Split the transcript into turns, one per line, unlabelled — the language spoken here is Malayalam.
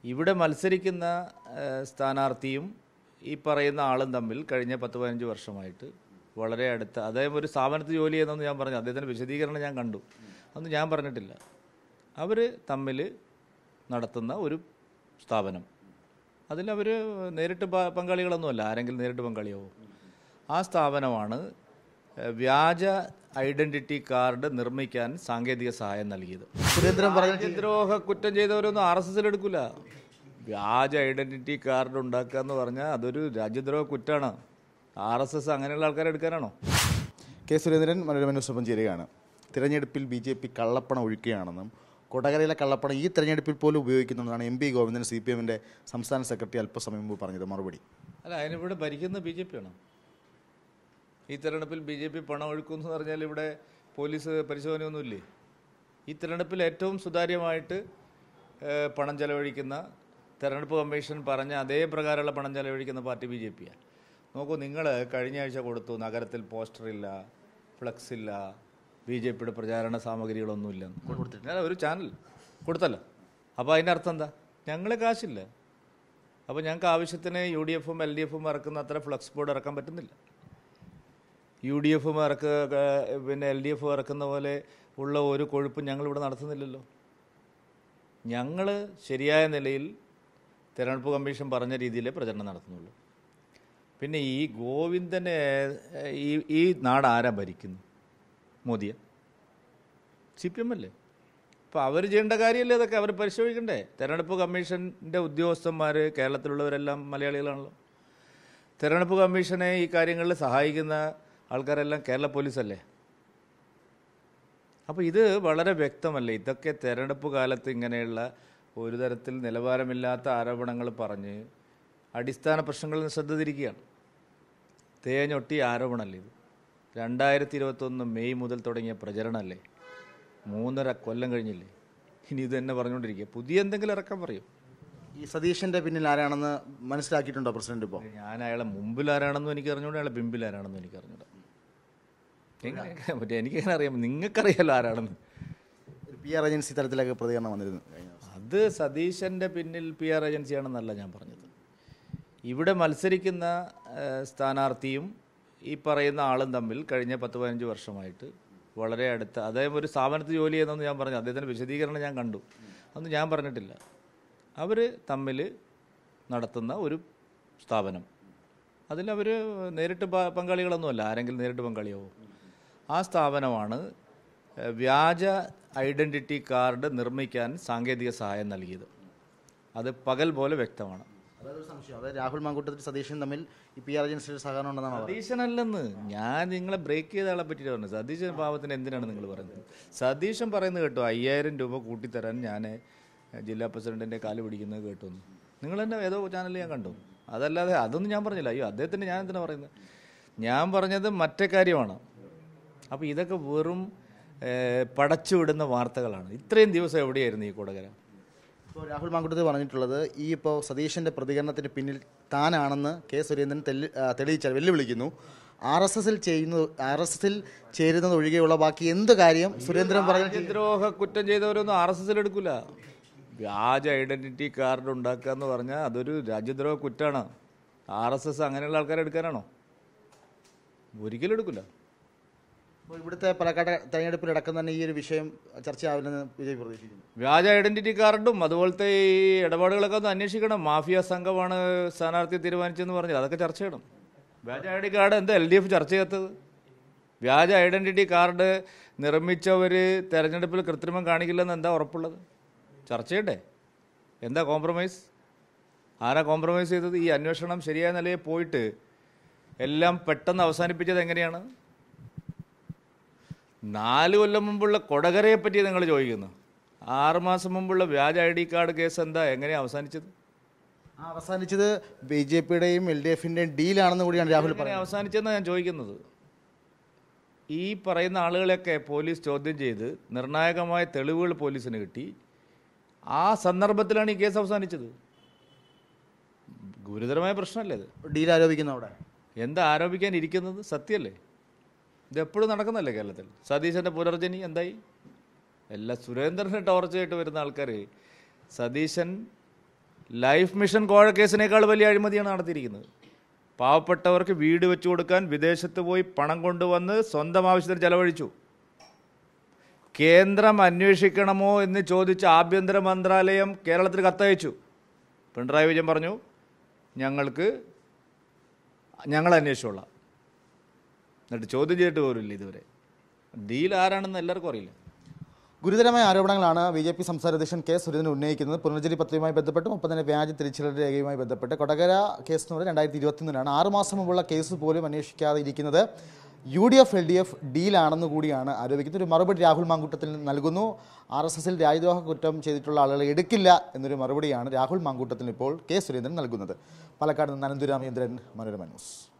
ഇവിടെ മത്സരിക്കുന്ന ഏഹ്, സ്ഥാനാർത്ഥിയും ഈ പറയുന്ന ആളും തമ്മിൽ കഴിഞ്ഞ പത്ത് പതിനഞ്ച് വർഷമായിട്ട് വളരെ അടുത്ത അദ്ദേഹം ഒരു സ്ഥാപനത്തിൽ ജോലി ചെയ്യുന്നതെന്ന് ഞാൻ പറഞ്ഞു അദ്ദേഹത്തിൻ്റെ വിശദീകരണം ഞാൻ കണ്ടു അതൊന്നും ഞാൻ പറഞ്ഞിട്ടില്ല അവർ തമ്മിൽ നടത്തുന്ന ഒരു സ്ഥാപനം അതിലവർ നേരിട്ട് പ- പങ്കാളികളൊന്നുമല്ല ആരെങ്കിലും നേരിട്ട് പങ്കാളിയാവും ആ സ്ഥാപനമാണ് ഏഹ്, വ്യാജ ഐഡൻറ്റിറ്റി കാർഡ് നിർമ്മിക്കാൻ സാങ്കേതിക സഹായം നൽകിയത്
സുരേന്ദ്രൻ പറഞ്ഞ
രാജ്യദ്രോഹ കുറ്റം ചെയ്തവരൊന്നും ആർ എസ് എസിൽ എടുക്കില്ല വ്യാജ ഐഡന്റിറ്റി കാർഡ് ഉണ്ടാക്കുക എന്ന് പറഞ്ഞാൽ അതൊരു രാജ്യദ്രോഹ കുറ്റമാണ് ആർ എസ് എസ് അങ്ങനെയുള്ള ആൾക്കാരെ എടുക്കാനാണോ
കെ സുരേന്ദ്രൻ മനോരമ ന്യൂസിനൊപ്പം ചേരുകയാണ് തിരഞ്ഞെടുപ്പിൽ ബി ജെ പി കള്ളപ്പണം ഒഴുക്കുകയാണെന്നും കൊടകരയിലെ കള്ളപ്പണം ഈ തെരഞ്ഞെടുപ്പിൽ പോലും ഉപയോഗിക്കുന്നുണ്ടെന്നാണ് M P Govindan C P എമ്മിൻ്റെ സംസ്ഥാന സെക്രട്ടറി അല്പസമയം മുമ്പ് പറഞ്ഞത് മറുപടി
അല്ല അതിനിവിടെ ഭരിക്കുന്ന ബി ജെ പി ആണോ ഈ തെരഞ്ഞെടുപ്പിൽ ബി ജെ പി പണം ഒഴുക്കുമെന്ന് പറഞ്ഞാൽ ഇവിടെ പോലീസ് പരിശോധനയൊന്നുമില്ലേ ഈ തെരഞ്ഞെടുപ്പിൽ ഏറ്റവും സുതാര്യമായിട്ട് ഏഹ്, പണം ചെലവഴിക്കുന്ന തെരഞ്ഞെടുപ്പ് കമ്മീഷൻ പറഞ്ഞ അതേ പ്രകാരമുള്ള പണം ചെലവഴിക്കുന്ന പാർട്ടി ബി ജെ പിയാണ് നോക്കൂ നിങ്ങൾ കഴിഞ്ഞ ആഴ്ച കൊടുത്തു നഗരത്തിൽ പോസ്റ്ററില്ല ഫ്ലക്സ് ഇല്ല ബി ജെ പിയുടെ പ്രചാരണ സാമഗ്രികളൊന്നുമില്ല ഞാൻ ഒരു ചാനൽ കൊടുത്തല്ലോ അപ്പോൾ അതിൻ്റെ അർത്ഥം എന്താ ഞങ്ങൾ കാശില്ല അപ്പോൾ ഞങ്ങൾക്ക് ആവശ്യത്തിന് യു ഡി എഫും എൽ ഡി എഫും ഇറക്കുന്ന അത്ര ഫ്ലക്സ് ബോർഡ് ഇറക്കാൻ പറ്റുന്നില്ല യു ഡി എഫും ഇറക്കുക പിന്നെ എൽ ഡി എഫും ഇറക്കുന്ന പോലെ ഉള്ള ഒരു കൊഴുപ്പും ഞങ്ങളിവിടെ നടത്തുന്നില്ലല്ലോ ഞങ്ങൾ ശരിയായ നിലയിൽ തിരഞ്ഞെടുപ്പ് കമ്മീഷൻ പറഞ്ഞ രീതിയിലേ പ്രചരണം നടത്തുന്നുള്ളൂ പിന്നെ ഈ ഗോവിന്ദനെ ഏഹ്, ഈ ഈ നാട് ആരാ ഭരിക്കുന്നു മോദിയെ സി പി എം അല്ലേ അപ്പോൾ അവർ ചെയ്യേണ്ട കാര്യമല്ലേ അതൊക്കെ അവർ പരിശോധിക്കണ്ടേ തെരഞ്ഞെടുപ്പ് കമ്മീഷൻ്റെ ഉദ്യോഗസ്ഥന്മാർ കേരളത്തിലുള്ളവരെല്ലാം മലയാളികളാണല്ലോ തെരഞ്ഞെടുപ്പ് കമ്മീഷനെ ഈ കാര്യങ്ങളിൽ സഹായിക്കുന്ന ആൾക്കാരെല്ലാം കേരള പോലീസല്ലേ അപ്പോൾ ഇത് വളരെ വ്യക്തമല്ലേ ഇതൊക്കെ തെരഞ്ഞെടുപ്പ് കാലത്ത് ഇങ്ങനെയുള്ള ഒരു തരത്തിൽ നിലവാരമില്ലാത്ത ആരോപണങ്ങൾ പറഞ്ഞ് അടിസ്ഥാന പ്രശ്നങ്ങളിൽ നിന്ന് ശ്രദ്ധ തിരിക്കുകയാണ് തേഞ്ഞൊട്ടി ആരോപണമല്ലേ ഇത് രണ്ടായിരത്തി ഇരുപത്തൊന്ന് മെയ് മുതൽ തുടങ്ങിയ പ്രചരണമല്ലേ മൂന്നര കൊല്ലം കഴിഞ്ഞില്ലേ ഇനി ഇത് തന്നെ പറഞ്ഞുകൊണ്ടിരിക്കുക പുതിയ എന്തെങ്കിലും ഇറക്കാൻ പറയും
ഈ സതീഷിൻ്റെ പിന്നിൽ ആരാണെന്ന് മനസ്സിലാക്കിയിട്ടുണ്ടോ പ്രസിഡന്റ് ഇപ്പോൾ
ഞാൻ അയാളെ മുമ്പിൽ ആരാണെന്നും എനിക്ക് അറിഞ്ഞൂടാ അയാളെ പിമ്പിൽ ആരാണെന്നും എനിക്ക് അറിഞ്ഞൂടാ എങ്ങനെ പറ്റും എനിക്കെങ്ങനെ അറിയാം നിങ്ങൾക്കറിയാലോ ആരാണെന്ന്
ഒരു പി ആർ ഏജൻസി തലത്തിലൊക്കെ പ്രതികരണം വന്നിരുന്നു കഴിഞ്ഞ ദിവസം
അത് സതീശൻ്റെ പിന്നിൽ പി ആർ ഏജൻസിയാണെന്നല്ല ഞാൻ പറഞ്ഞത് ഇവിടെ മത്സരിക്കുന്ന ഏഹ്, സ്ഥാനാർത്ഥിയും ഈ പറയുന്ന ആളും തമ്മിൽ കഴിഞ്ഞ പത്ത് പതിനഞ്ച് വർഷമായിട്ട് വളരെ അടുത്ത അദ്ദേഹം ഒരു സ്ഥാപനത്തിൽ ജോലി ചെയ്യുന്നതെന്ന് ഞാൻ പറഞ്ഞു അദ്ദേഹത്തിൻ്റെ വിശദീകരണം ഞാൻ കണ്ടു അതൊന്നും ഞാൻ പറഞ്ഞിട്ടില്ല അവർ തമ്മിൽ നടത്തുന്ന ഒരു സ്ഥാപനം അതിലവർ നേരിട്ട് പ- പങ്കാളികളൊന്നുമല്ല ആരെങ്കിലും നേരിട്ട് പങ്കാളിയാവും ആ സ്ഥാപനമാണ് ഏഹ്, വ്യാജ ഐഡൻറ്റിറ്റി കാർഡ് നിർമ്മിക്കാൻ സാങ്കേതിക സഹായം നൽകിയത് അത് പകൽ പോലെ വ്യക്തമാണ്
അതൊരു സംശയം അതായത് രാഹുൽ മാങ്കൂട്ടത്തിൽ സതീഷും തമ്മിൽ ഈ പി ആർ ഏജൻസിയുടെ സഹകരണം ഉണ്ടെന്നാണ് പറയുന്നത്
സതീശനല്ലെന്ന് ഞാൻ നിങ്ങളെ ബ്രേക്ക് ചെയ്ത ആളെ പറ്റിയിട്ട് പറഞ്ഞത് സതീശൻ പാവത്തിന് എന്തിനാണ് നിങ്ങൾ പറയുന്നത് സതീശൻ പറയുന്നത് കേട്ടോ അയ്യായിരം രൂപ കൂട്ടിത്തരാൻ ഞാൻ ജില്ലാ പ്രസിഡന്റിന്റെ കാല് പിടിക്കുന്നത് കേട്ടു എന്ന്. നിങ്ങൾ തന്നെ ഏതോ ചാനലിൽ ഞാൻ കണ്ടു അതല്ലാതെ അതൊന്നും ഞാൻ പറഞ്ഞില്ല അയ്യോ അദ്ദേഹത്തിന് ഞാൻ എന്തിനാ പറയുന്നത് ഞാൻ പറഞ്ഞത് മറ്റേ കാര്യമാണ് അപ്പോൾ ഇതൊക്കെ വെറും ഏഹ്, പടച്ചുവിടുന്ന വാർത്തകളാണ് ഇത്രയും ദിവസം എവിടെയായിരുന്നു ഈ കൊടകര
ഇപ്പോൾ രാഹുൽ മാങ്കൂട്ടത്തിൽ പറഞ്ഞിട്ടുള്ളത് ഈ ഇപ്പോൾ സതീഷിൻ്റെ പ്രതികരണത്തിന് പിന്നിൽ താനാണെന്ന് കെ സുരേന്ദ്രൻ തെല്ലി ആ, തെളിയിച്ചാൽ വെല്ലുവിളിക്കുന്നു ആർ എസ് എസിൽ ചെയ്യുന്നത് ആർ എസ് എസിൽ ചേരുന്നത് ഒഴികെയുള്ള ബാക്കി എന്ത് കാര്യം സുരേന്ദ്രൻ പറഞ്ഞു
രാജ്യദ്രോഹ കുറ്റം ചെയ്തവരൊന്നും ആർ എസ് എസിൽ എടുക്കില്ല വ്യാജ ഐഡന്റിറ്റി കാർഡ് ഉണ്ടാക്കുക എന്ന് പറഞ്ഞാൽ അതൊരു രാജ്യദ്രോഹ കുറ്റമാണ് ആർ എസ് എസ് അങ്ങനെയുള്ള ആൾക്കാരെ എടുക്കാനാണോ ഒരിക്കലും എടുക്കില്ല
ഇപ്പോൾ ഇവിടുത്തെ പാലക്കാട് തെരഞ്ഞെടുപ്പിൽ അടക്കം തന്നെ ഈ ഒരു വിഷയം ചർച്ചയാവില്ലെന്ന് ബി ജെ പി പ്രതീക്ഷിക്കുന്നു
വ്യാജ ഐഡന്റിറ്റി കാർഡും അതുപോലത്തെ ഈ ഇടപാടുകളൊക്കെ ഒന്ന് അന്വേഷിക്കണം മാഫിയ സംഘമാണ് സ്ഥാനാർത്ഥി തീരുമാനിച്ചെന്ന് പറഞ്ഞത് അതൊക്കെ ചർച്ച ചെയ്യണം വ്യാജ ഐ ഡി കാർഡ് എന്താ എൽ ഡി എഫ് ചർച്ച ചെയ്യാത്തത് വ്യാജ ഐഡന്റിറ്റി കാർഡ് നിർമ്മിച്ചവർ തെരഞ്ഞെടുപ്പിൽ കൃത്രിമം കാണിക്കില്ലെന്ന് എന്താ ഉറപ്പുള്ളത് ചർച്ച ചെയ്യണ്ടേ എന്താ കോംപ്രമൈസ് ആരാ കോംപ്രമൈസ് ചെയ്തത് ഈ അന്വേഷണം ശരിയായ നിലയിൽ പോയിട്ട് എല്ലാം പെട്ടെന്ന് അവസാനിപ്പിച്ചത് എങ്ങനെയാണ് നാല് കൊല്ലം മുമ്പുള്ള കൊടകരയെ പറ്റി നിങ്ങൾ ചോദിക്കുന്നു ആറ് മാസം മുമ്പുള്ള വ്യാജ ഐ ഡി കാർഡ് കേസ് എന്താ എങ്ങനെയാണ് അവസാനിച്ചത്
ആ അവസാനിച്ചത് ബി ജെ പിയുടെയും എൽ ഡി എഫിൻ്റെയും ഡീലാണെന്ന് കൂടിയാണ് രാഹുൽ
എങ്ങനെ
പറയുന്നത്
അവസാനിച്ചെന്നാണ് ഞാൻ ചോദിക്കുന്നത് ഈ പറയുന്ന ആളുകളെയൊക്കെ പോലീസ് ചോദ്യം ചെയ്ത് നിർണായകമായ തെളിവുകൾ പോലീസിന് കിട്ടി ആ സന്ദർഭത്തിലാണ് ഈ കേസ് അവസാനിച്ചത് ഗുരുതരമായ പ്രശ്നമല്ലേ ഇത്
ഡീൽ ആരോപിക്കുന്നു അവിടെ
എന്താ ആരോപിക്കാൻ ഇരിക്കുന്നത് സത്യമല്ലേ ഇത് എപ്പോഴും നടക്കുന്നല്ലേ കേരളത്തിൽ സതീശൻ്റെ പുനർജനി എന്തായി എല്ലാ സുരേന്ദ്രനെ ടോർച്ചയായിട്ട് വരുന്ന ആൾക്കാർ സതീശൻ ലൈഫ് മിഷൻ കോഴ കേസിനേക്കാൾ വലിയ അഴിമതിയാണ് നടത്തിയിരിക്കുന്നത് പാവപ്പെട്ടവർക്ക് വീട് വെച്ചു കൊടുക്കാൻ വിദേശത്ത് പോയി പണം കൊണ്ടുവന്ന് സ്വന്തം ആവശ്യത്തിന് ചെലവഴിച്ചു കേന്ദ്രം അന്വേഷിക്കണമോ എന്ന് ചോദിച്ച് ആഭ്യന്തര മന്ത്രാലയം കേരളത്തിന് കത്തയച്ചു പിണറായി വിജയൻ പറഞ്ഞു ഞങ്ങൾക്ക് ഞങ്ങൾ അന്വേഷിച്ചോളാം എന്നിട്ട് ചോദ്യം ചെയ്തിട്ട് പോലുമില്ല ഇതുവരെ ഡീൽ ആരാണെന്ന് എല്ലാവർക്കും അറിയില്ല
ഗുരുതരമായ ആരോപണങ്ങളാണ് ബി ജെ പി സംസ്ഥാന അധ്യക്ഷൻ കെ സുരേന്ദ്രൻ ഉന്നയിക്കുന്നത് പുനർജനി പത്രികയുമായി ബന്ധപ്പെട്ട് മുപ്പതിന് വ്യാജ തിരിച്ചറിയൽ രേഖയുമായി ബന്ധപ്പെട്ട് കൊടകര കേസ് എന്ന് പറയുന്നത് രണ്ടായിരത്തി ഇരുപത്തിയൊന്നിലാണ് ആറുമാസം മുമ്പുള്ള കേസ് പോലും അന്വേഷിക്കാതെ ഇരിക്കുന്നത് U D F L D F ഡീലാണെന്ന് കൂടിയാണ് ആരോപിക്കുന്നത് ഒരു മറുപടി രാഹുൽ മാങ്കൂട്ടത്തിൽ നൽകുന്നു ആർ എസ് എസിൽ രാജ്യദ്രോഹ കുറ്റം ചെയ്തിട്ടുള്ള ആളുകളെ എടുക്കില്ല എന്നൊരു മറുപടിയാണ് രാഹുൽ മാങ്കൂട്ടത്തിന് ഇപ്പോൾ കെ സുരേന്ദ്രൻ നൽകുന്നത് പാലക്കാട് നിന്ന് അനന്തുരാമേന്ദ്രൻ മനോരമ ന്യൂസ്